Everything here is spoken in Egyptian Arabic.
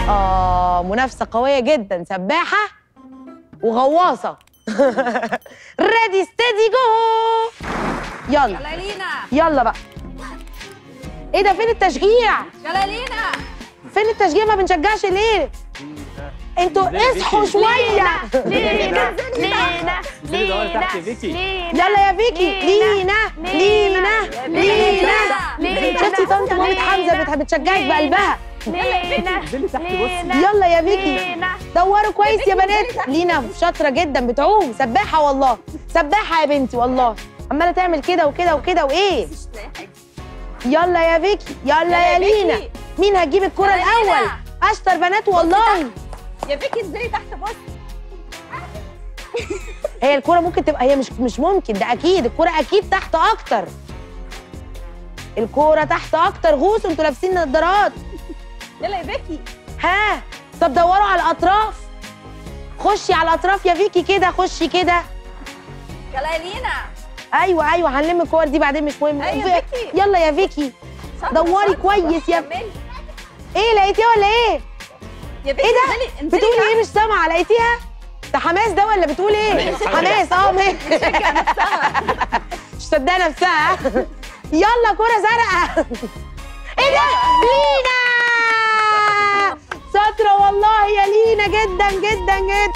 اه منافسه قويه جدا سباحه وغواصه ريدي ستيدي جو يلا يلا لينا يلا بقى ايه ده فين التشجيع يلا لينا فين التشجيع ما بنشجعش ليه انتوا اصحوا شويه لينا لينا انزلي دوري تحت يا فيكي يلا يا فيكي لينا لينا لينا لينا. شفتي طنط مامة حمزه بت- بتشجعك بقلبها لينا انزلي تحت بصي يلا يا فيكي لينا دوروا كويس يا بنات لينا شاطره جدا بتعوم سباحه والله سباحه يا بنتي والله عماله تعمل كده وكده وكده وايه مش لاقي حاجه يلا يا فيكي يلا يلا يا يا لينا فيكي. مين هتجيب الكرة يلا لينا. الأول؟ أشطر بنات والله يا فيكي انزلي تحت بص هي الكرة ممكن تبقى هي مش مش ممكن ده أكيد الكرة أكيد تحت أكتر الكرة تحت أكتر غوص انتوا لابسين نظارات يلا يا فيكي ها طب دوروا على الأطراف خشي على الأطراف يا فيكي كده خشي كده يلا يا لينا أيوه أيوه هنلم الكور دي بعدين مش مهم أيوة في- فيكي. يلا يا فيكي شاطرة، دوري شاطرة. كويس يا- كملي. إيه لقيتيها ولا إيه؟ يا فيكي إيه ده؟ انزلي انزلي بتقولي تحت. إيه مش سامعة لقيتيها؟ ده حماس ده ولا بتقول ايه؟ حماس اه ماشي مش مصدقه نفسها يلا كرة زرقاء ايه ده؟ لينا شاطرة والله يا لينا جدا جدا جدا